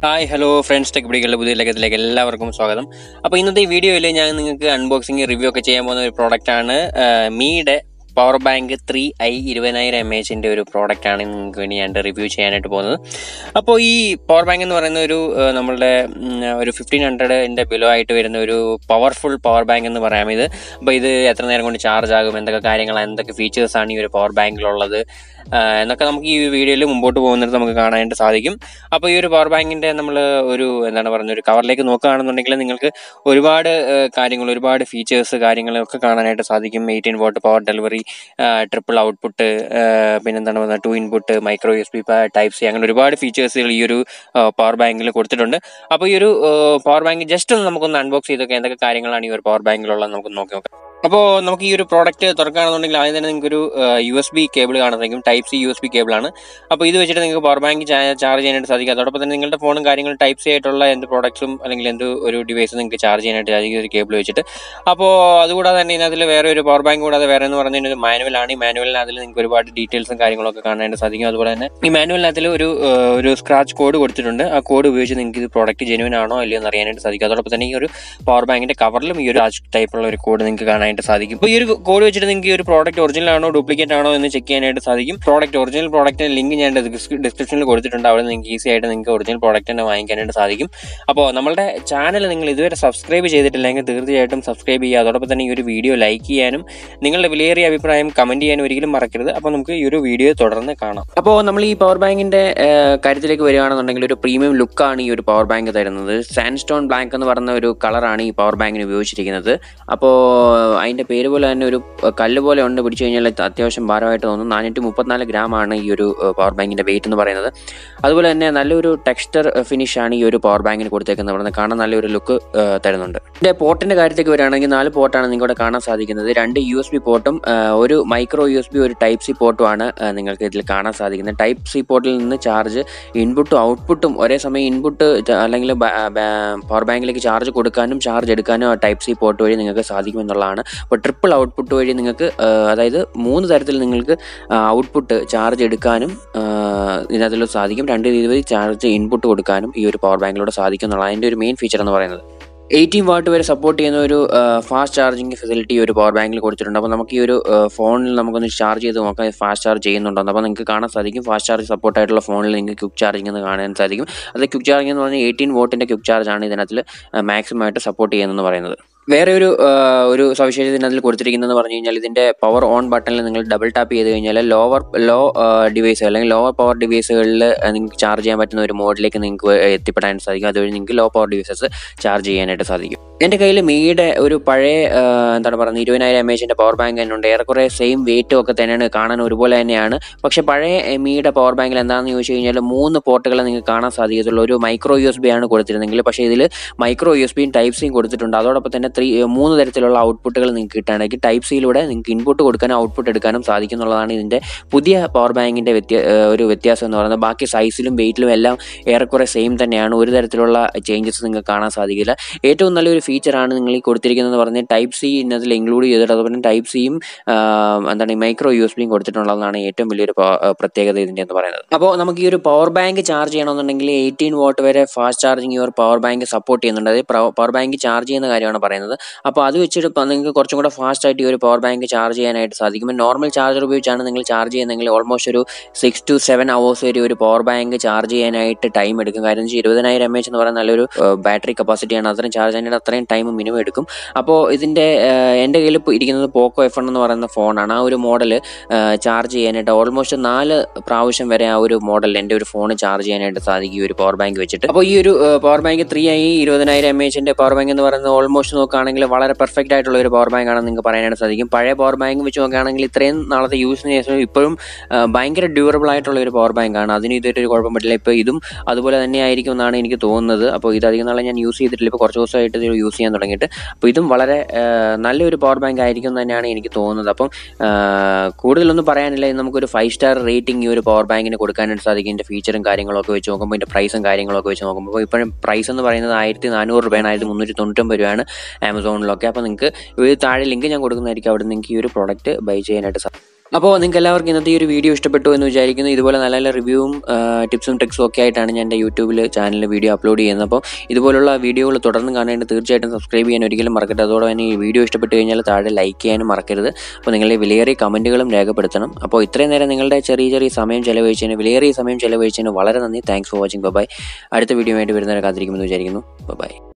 hi hello friends tech പിടികളുടെ പുതിയ ലേഖത്തിലേക്ക് എല്ലാവർക്കും സ്വാഗതം അപ്പോൾ ഇന്നത്തെ ഈ വീഡിയോയിൽ ഞാൻ നിങ്ങൾക്ക് അൺബോക്സിങ് റിവ്യൂ ഒക്കെ ചെയ്യാൻ പോകുന്ന ഒരു പ്രോഡക്റ്റാണ് മീയുടെ പവർ ബാങ്ക് ത്രീ ഐ ഇരുപതിനായിരം എം എച്ചിൻ്റെ ഒരു പ്രോഡക്റ്റാണ് നിങ്ങൾക്ക് വേണ്ടി ഞാൻ റിവ്യൂ ചെയ്യാനായിട്ട് പോകുന്നത് അപ്പോൾ ഈ പവർ ബാങ്ക് എന്ന് പറയുന്ന ഒരു ആ, നമ്മളുടെ ഉം, ഒരു ഫിഫ്റ്റീൻ ഹൺഡ്രഡിൻ്റെ ബിലോ ആയിട്ട് വരുന്ന ഒരു പവർഫുൾ പവർ ബാങ്ക് എന്ന് പറയാം ഇത് അപ്പോൾ ഇത് എത്ര നേരം കൊണ്ട് ചാർജ് ആകും എന്തൊക്കെ കാര്യങ്ങൾ എന്തൊക്കെ ഫീച്ചേഴ്സാണ് ഈ ഒരു പവർ ബാങ്കിലുള്ളത് ആ, എന്നൊക്കെ നമുക്ക് ഈ വീഡിയോയിൽ മുമ്പോട്ട് പോകുന്നിടത്ത് നമുക്ക് കാണാനായിട്ട് സാധിക്കും അപ്പോൾ ഈ ഒരു പവർ ബാങ്കിൻ്റെ നമ്മൾ ഒരു എന്താണ് പറയുന്നത് ഒരു കവറിലേക്ക് നോക്കുകയാണെന്നുണ്ടെങ്കിൽ നിങ്ങൾക്ക് ഒരുപാട് ആ, കാര്യങ്ങൾ ഒരുപാട് ഫീച്ചേഴ്സ് കാര്യങ്ങളൊക്കെ കാണാനായിട്ട് സാധിക്കും eighteen watt power delivery triple output പിന്നെന്താണ് പറയുന്നത് two input micro U S B type C അങ്ങനെ ഒരുപാട് ഫീച്ചേഴ്സുകൾ ഈ ഒരു പവർ ബാങ്കിൽ കൊടുത്തിട്ടുണ്ട് അപ്പോൾ ഈ ഒരു പവർ ബാങ്ക് ജസ്റ്റ് ഒന്ന് നമുക്കൊന്ന് അൺബോക്സ് ചെയ്തൊക്കെ എന്തൊക്കെ കാര്യങ്ങളാണ് ഈ ഒരു പവർ ബാങ്കിലുള്ളത് നമുക്ക് നോക്കി നോക്കാം അപ്പോൾ നമുക്ക് ഈ ഒരു പ്രോഡക്റ്റ് തുറക്കുകയാണെന്നുണ്ടെങ്കിൽ ആദ്യം തന്നെ നിങ്ങൾക്ക് ഒരു യു എസ് ബി കേബിൾ കാണുന്നതായിരിക്കും type C U S B കേബിളാണ് അപ്പോൾ ഇത് വെച്ചിട്ട് നിങ്ങൾക്ക് പവർ ബാങ്ക് ചാർജ് ചെയ്യാനായിട്ട് സാധിക്കും അതോടൊപ്പം തന്നെ നിങ്ങളുടെ ഫോണും കാര്യങ്ങളും ടൈപ്പ് സി ആയിട്ടുള്ള എന്ത് പ്രോഡക്ട്സും അല്ലെങ്കിൽ എന്ത് ഒരു ഡിവൈസും നിങ്ങൾക്ക് ചാർജ് ചെയ്യാനായിട്ട് സാധിക്കും ഒരു കേബിൾ വെച്ചിട്ട് അപ്പോൾ അതുകൂടാതെ തന്നെ ഇതിനകത്തിൽ വേറെ ഒരു പവർ ബാങ്ക് കൂടാതെ വേറെ എന്ന് പറഞ്ഞാൽ ഒരു മാനുവലാണ് ഈ മാനുവലിനകത്തിൽ നിങ്ങൾക്ക് ഒരുപാട് ഡീറ്റെയിൽസും കാര്യങ്ങളൊക്കെ കാണാനായിട്ട് സാധിക്കും അതുപോലെ തന്നെ ഈ മാനുവലിനകത്തിൽ ഒരു ആ, ഒരു സ്ക്രാച്ച് കോഡ് കൊടുത്തിട്ടുണ്ട് ആ കോഡ് ഉപയോഗിച്ച് നിങ്ങൾക്ക് ഇത് പ്രോഡക്റ്റ് ജെനുവൻ ആണോ അല്ലയോ എന്ന് അറിയാനായിട്ട് സാധിക്കും അതോടൊപ്പം തന്നെ ഈ ഒരു പവർ ബാങ്കിന്റെ കവറിലും ഈ ഒരു ടൈപ്പുള്ള ഒരു കോഡ് നിങ്ങൾക്ക് കാണാനായിട്ട് സാധിക്കും അപ്പോൾ ഈ ഒരു കോഡ് വെച്ചിട്ട് നിങ്ങൾക്ക് ഈ ഒരു പ്രോഡക്റ്റ് ഒറിജിനൽ ആണോ ഡ്യൂപ്ലിക്കേറ്റ് ആണോ എന്ന് ചെക്ക് ചെയ്യാനായിട്ട് സാധിക്കും പ്രോഡക്റ്റ് ഒറിജിനൽ പ്രോഡക്റ്റിന്റെ ലിങ്ക് ഞാൻ ഡിസ്ക്രിപ്ഷനിൽ കൊടുത്തിട്ടുണ്ട് അവിടെ നിങ്ങൾക്ക് ഈസി ആയിട്ട് നിങ്ങൾക്ക് ഒറിജിനൽ പ്രോഡക്റ്റ് തന്നെ വാങ്ങിക്കാനായിട്ട് സാധിക്കും അപ്പോൾ നമ്മുടെ ചാനൽ നിങ്ങൾ ഇതുവരെ സബ്സ്ക്രൈബ് ചെയ്തിട്ടില്ലെങ്കിൽ തീർച്ചയായിട്ടും സബ്സ്ക്രൈബ് ചെയ്യുക അതോടൊപ്പം തന്നെ ഈ ഒരു വീഡിയോ ലൈക്ക് ചെയ്യാനും നിങ്ങളുടെ വിലയേറിയ അഭിപ്രായം കമന്റ് ചെയ്യാനും ഒരിക്കലും മറക്കരുത് അപ്പോൾ നമുക്ക് ഈ ഒരു വീഡിയോ തുടർന്ന് കാണാം അപ്പോൾ നമ്മൾ ഈ പവർ ബാങ്കിന്റെ കാര്യത്തിലേക്ക് വരികയാണെന്നുണ്ടെങ്കിൽ ഒരു പ്രീമിയം ലുക്കാണ് ഈ ഒരു പവർ ബാങ്ക് തരുന്നത് സാൻഡ്സ്റ്റോൺ ബ്ലാക്ക് എന്ന് പറയുന്ന ഒരു കളറാണ് ഈ പവർ ബാങ്കിന് ഉപയോഗിച്ചിരിക്കുന്നത് അപ്പോൾ അതിന്റെ പേര് പോലെ തന്നെ ഒരു കല്ല് പോലെ ഉണ്ട് പിടിച്ചു കഴിഞ്ഞാൽ അത്യാവശ്യം ഭാരമായിട്ട് തോന്നും നാനൂറ്റി മുപ്പത്തിനാല് ഗ്രാം ആണ് ഈ ഒരു പവർ ബാങ്കിന്റെ വെയിറ്റ് എന്ന് പറയുന്നത് അതുപോലെ തന്നെ നല്ലൊരു ടെക്സ്ചർ ഫിനിഷ് ആണ് ഈ ഒരു പവർ ബാങ്കിന് കൊടുത്തേക്കുന്നത് പറയുന്നത് കാണാൻ നല്ലൊരു ലുക്ക് തരുന്നുണ്ട് ഇതിന്റെ പോർട്ടിന്റെ കാര്യത്തേക്ക് വരികയാണെങ്കിൽ നാല് പോർട്ടാണ് നിങ്ങളുടെ കാണാൻ സാധിക്കുന്നത് രണ്ട് യു എസ് ബി പോർട്ടും ഒരു മൈക്രോ യു എസ് ബി ഒരു ടൈപ്പ് സി പോർട്ടുമാണ് നിങ്ങൾക്ക് ഇതിൽ കാണാൻ സാധിക്കുന്നത് ടൈപ്പ് സി പോർട്ടിൽ നിന്ന് ചാർജ് ഇൻപുട്ടും ഔട്ട്പുട്ടും ഒരേ സമയം ഇൻപുട്ട് അല്ലെങ്കിൽ പവർ ബാങ്കിലേക്ക് ചാർജ് കൊടുക്കാനും ചാർജ് എടുക്കാനും ആ ടൈപ്പ് സി പോർട്ട് വഴി നിങ്ങൾക്ക് സാധിക്കുമെന്നുള്ളതാണ് അപ്പോൾ ട്രിപ്പിൾ ഔട്ട്പുട്ട് വഴി നിങ്ങൾക്ക് ആ, അതായത് മൂന്ന് തരത്തിൽ നിങ്ങൾക്ക് ഔട്ട്പുട്ട് ചാർജ് എടുക്കാനും ആ, ഇതിനകത്തിൽ സാധിക്കും രണ്ട് രീതിയിൽ ചാർജ് ഇൻപുട്ട് കൊടുക്കാനും ഈ ഒരു പവർ ബാങ്കിലൂടെ സാധിക്കും എന്നുള്ള അതിൻ്റെ ഒരു മെയിൻ ഫീച്ചർ എന്ന് പറയുന്നത് എയ്റ്റീൻ വാട്ട് വരെ സപ്പോർട്ട് ചെയ്യുന്ന ഒരു ഫാസ്റ്റ് ചാർജിങ് ഫെസിലിറ്റി ഒരു പവർ ബാങ്കിൽ കൊടുത്തിട്ടുണ്ട് അപ്പോൾ നമുക്ക് ഈ ഒരു ആ, ഫോണിൽ നമുക്കൊന്ന് ചാർജ് ചെയ്ത് നോക്കാം ഫാസ്റ്റ് ചാർജ് ചെയ്യുന്നുണ്ടോ അപ്പോൾ നിങ്ങൾക്ക് കാണാൻ സാധിക്കും ഫാസ്റ്റ് ചാർജ് സപ്പോർട്ട് ആയിട്ടുള്ള ഫോണിൽ നിങ്ങൾക്ക് ക്വിക്ക് ചാർജിങ് എന്ന് കാണാൻ സാധിക്കും അത് ക്വിക്ക് ചാർജിങ് എന്ന് പറഞ്ഞാൽ എയ്റ്റീൻ വോട്ടിൻ്റെ ക്വിക്ക് ചാർജ് ആണ് ഇതിനകത്തിൽ മാക്സിമം ആയിട്ട് സപ്പോർട്ട് ചെയ്യുന്നതെന്ന് പറയുന്നത് വേറെ ഒരു ആ, ഒരു സവിശേഷത ഇതിനകത്തിൽ കൊടുത്തിരിക്കുന്നതെന്ന് പറഞ്ഞു കഴിഞ്ഞാൽ ഇതിന്റെ പവർ ഓൺ ബട്ടണിൽ നിങ്ങൾ ഡബിൾ ടാപ്പ് ചെയ്ത് കഴിഞ്ഞാൽ ലോവർ ലോ ഡിവൈസ് അല്ലെങ്കിൽ ലോവർ പവർ ഡിവൈസുകളിൽ നിങ്ങൾക്ക് ചാർജ് ചെയ്യാൻ പറ്റുന്ന ഒരു മോഡിലേക്ക് നിങ്ങൾക്ക് എത്തിപ്പെടാൻ സാധിക്കും അതുവഴി നിങ്ങൾക്ക് ലോ പവർ ഡിവൈസസ് ചാർജ് ചെയ്യാനായിട്ട് സാധിക്കും എൻ്റെ കയ്യിൽ മീയുടെ ഒരു പഴയ ആ, എന്താണ് പറയുന്നത് ഇരുപതിനായിരം എം എച്ചിൻ്റെ പവർ ബാങ്ക് തന്നെ ഉണ്ട് ഏറെക്കുറെ സെയിം വെയിറ്റും ഒക്കെ തന്നെയാണ് കാണാൻ ഒരുപോലെ തന്നെയാണ് പക്ഷേ പഴയ മീയുടെ പവർ ബാങ്കിൽ എന്താണെന്ന് ചോദിച്ചു കഴിഞ്ഞാൽ മൂന്ന് പോർട്ടുകൾ നിങ്ങൾക്ക് കാണാൻ സാധിക്കത്തുള്ളൂ ഒരു മൈക്രോ യു എസ് ബി ആണ് കൊടുത്തിരുന്നെങ്കിൽ പക്ഷേ ഇതിൽ മൈക്രോ യു എസ് ബിയും ടൈപ്പ് സിയും കൊടുത്തിട്ടുണ്ട് അതോടൊപ്പം തന്നെ ത്രീ മൂന്ന് തരത്തിലുള്ള ഔട്ട്പുട്ടുകൾ നിങ്ങൾക്ക് കിട്ടുകയാണെങ്കിൽ ടൈപ്പ് സിയിലൂടെ നിങ്ങൾക്ക് ഇൻപുട്ട് കൊടുക്കാനും ഔട്ട്പുട്ട് എടുക്കാനും സാധിക്കും എന്നുള്ളതാണ് ഇതിൻ്റെ പുതിയ പവർ ബാങ്കിൻ്റെ വ്യത്യ ഏഹ് ഒരു വ്യത്യാസം എന്ന് പറയുന്നത് ബാക്കി സൈസിലും വെയിറ്റിലും എല്ലാം ഏറെക്കുറെ സെയിം തന്നെയാണ് ഒരു തരത്തിലുള്ള ചേഞ്ചസ് നിങ്ങൾക്ക് കാണാൻ സാധിക്കില്ല ഏറ്റവും നല്ലൊരു ഫീച്ചറാണ് നിങ്ങൾ ഈ കൊടുത്തിരിക്കുന്നത് പറഞ്ഞാൽ ടൈപ്പ് സി ഇതിനകത്തിൽ ഇൻക്ലൂഡ് ചെയ്തിട്ട് അതുപോലെ ടൈപ്പ് സിയും എന്താണ് മൈക്രോ യു എസ് ബിയും കൊടുത്തിട്ടുള്ളതാണ് ഏറ്റവും വലിയൊരു പ- ആ, പ്രത്യേകത ഇതിൻ്റെ എന്ന് പറയുന്നത് അപ്പോൾ നമുക്ക് ഈ ഒരു പവർ ബാങ്ക് ചാർജ് ചെയ്യണമെന്നുണ്ടെങ്കിൽ എയ്റ്റീൻ വാട്ട് വരെ ഫാസ്റ്റ് ചാർജിങ് ഈ ഒരു പവർ ബാങ്ക് സപ്പോർട്ട് ചെയ്യുന്നുണ്ട് അതായത് പവർ ബാങ്ക് ചാർജ് ചെയ്യുന്ന കാര്യമാണ് പറയുന്നത് അപ്പോൾ അത് വെച്ചിട്ട് ഇപ്പം നിങ്ങൾക്ക് കുറച്ചും കൂടെ ഫാസ്റ്റ് ആയിട്ട് ഈ ഒരു പവർ ബാങ്ക് ചാർജ് ചെയ്യാനായിട്ട് സാധിക്കും നോർമൽ ചാർജർ ഉപയോഗിച്ചാണ് നിങ്ങൾ ചാർജ് ചെയ്യുന്നതെങ്കിൽ ഓൾമോസ്റ്റ് ഒരു സിക്സ് ടു സെവൻ അവേഴ്സ് വരെ ഒരു പവർ ബാങ്ക് ചാർജ് ചെയ്യാനായിട്ട് ടൈം എടുക്കും കാര്യം വെച്ചാൽ ഇരുപതിനായിരം എം എച്ച് എന്ന് പറയുന്ന നല്ലൊരു ബാറ്ററി കപ്പാസിറ്റിയാണ് അത്രയും ചാർജ് ചെയ്യാനായിട്ട് അത്രയും ടൈം മിനിമം എടുക്കും അപ്പോൾ ഇതിൻ്റെ എൻ്റെ കയ്യിൽ ഇപ്പോൾ ഇരിക്കുന്നത് പോക്കോ എഫ് എന്ന് പറയുന്ന ഫോണാണ് ആ ഒരു മോഡൽ ചാർജ് ചെയ്യാനായിട്ട് ഓൾമോസ്റ്റ് നാല് പ്രാവശ്യം വരെ ആ ഒരു മോഡൽ എൻ്റെ ഒരു ഫോൺ ചാർജ് ചെയ്യാനായിട്ട് സാധിക്കും ഈ ഒരു പവർ ബാങ്ക് വെച്ചിട്ട് അപ്പോൾ ഈ ഒരു പവർ ബാങ്ക് ത്രീ ആയി ഇരുപതിനായിരം എം എച്ചിൻ്റെ പവർ ബാങ്ക് എന്ന് പറയുന്നത് ഓൾമോസ്റ്റ് നോക്കുകയാണെങ്കിൽ വളരെ പെർഫെക്റ്റ് ആയിട്ടുള്ള ഒരു പവർ ബാങ്ക് ആണെന്ന് നിങ്ങൾക്ക് പറയാനായിട്ട് സാധിക്കും പഴയ പവർ ബാങ്ക് വെച്ച് നോക്കുകയാണെങ്കിൽ ഇത്രയും നാളത്തെ യൂസിന് ശേഷം ഇപ്പോഴും ആ, ഭയങ്കര ഡ്യൂറബിൾ ആയിട്ടുള്ള ഒരു പവർ ബാങ്ക് ആണ് അതിന് ഇതുമായിട്ട് ഒരു കുഴപ്പം പറ്റില്ല ഇപ്പോൾ ഇതും അതുപോലെ തന്നെ ആയിരിക്കും എന്നാണ് എനിക്ക് തോന്നുന്നത് അപ്പോൾ ഇത് അധികം നാളെ ഞാൻ യൂസ് ചെയ്തിട്ടില്ല ഇപ്പോൾ കുറച്ച് ദിവസമായിട്ട് ഇത് യൂസ് ചെയ്യാൻ തുടങ്ങിയിട്ട് അപ്പോൾ ഇതും വളരെ ആ, നല്ലൊരു പവർ ബാങ്ക് ആയിരിക്കും എന്ന് തന്നെയാണ് എനിക്ക് തോന്നുന്നത് അപ്പം ആ, കൂടുതലൊന്നും പറയാനില്ല ഇത് നമുക്കൊരു ഫൈവ് സ്റ്റാർ റേറ്റിംഗ് ഈ ഒരു പവർ ബാങ്കിന് കൊടുക്കാനായിട്ട് സാധിക്കും ഇതിൻ്റെ ഫീച്ചറും കാര്യങ്ങളൊക്കെ വെച്ച് നോക്കുമ്പോൾ ഇതിൻ്റെ പ്രൈസും കാര്യങ്ങളൊക്കെ വെച്ച് നോക്കുമ്പോൾ ഇപ്പോൾ ഇപ്പോഴും പ്രൈസ് എന്ന് പറയുന്നത് ആയിരത്തി നാനൂറ് രൂപയാണ് ആയിരത്തി മുന്നൂറ്റി തൊണ്ണൂറ്റൊമ്പത് രൂപയാണ് ആമസോണിലൊക്കെ അപ്പോൾ നിങ്ങൾക്ക് ഇത് താഴെ ലിങ്ക് ഞാൻ കൊടുക്കുന്നതായിരിക്കും അവിടെ നിങ്ങൾക്ക് ഈ ഒരു പ്രോഡക്റ്റ് ബൈ ചെയ്യാനായിട്ട് സാധിക്കും അപ്പോൾ നിങ്ങൾക്ക് എല്ലാവർക്കും ഇന്നത്തെ ഈ ഒരു വീഡിയോ ഇഷ്ടപ്പെട്ടു എന്ന് വിചാരിക്കുന്നു ഇതുപോലെ നല്ല നല്ല റിവ്യൂവും ടിപ്സും ട്രിക്സും ഒക്കെ ആയിട്ടാണ് ഞാൻ എൻ്റെ യൂട്യൂബിൽ ചാനലിൽ വീഡിയോ അപ്ലോഡ് ചെയ്യുന്നത് അപ്പോൾ ഇതുപോലുള്ള വീഡിയോകൾ തുടർന്ന് കാണേണ്ടത് തീർച്ചയായിട്ടും സബ്സ്ക്രൈബ് ചെയ്യാൻ ഒരിക്കലും മറക്കരുത് അതോടെ തന്നെ ഈ വീഡിയോ ഇഷ്ടപ്പെട്ട് കഴിഞ്ഞാൽ താഴെ ലൈക്ക് ചെയ്യാനും മറക്കരുത് അപ്പോൾ നിങ്ങളുടെ വിലയേറിയ കമൻറ്റുകളും രേഖപ്പെടുത്തണം അപ്പോൾ ഇത്രയും നേരം നിങ്ങളുടെ ചെറിയ ചെറിയ സമയം ചെലവഴിച്ചതിന് വിലയേറിയ സമയം ചെലവഴിച്ചതിന് വളരെ നന്ദി താങ്ക്സ് ഫോർ വാച്ചിങ് ബൈ അടുത്ത വീഡിയോ ആയിട്ട് വരുന്നവരെ കാത്തിരിക്കുമെന്ന് വിചാരിക്കുന്നു ബൈ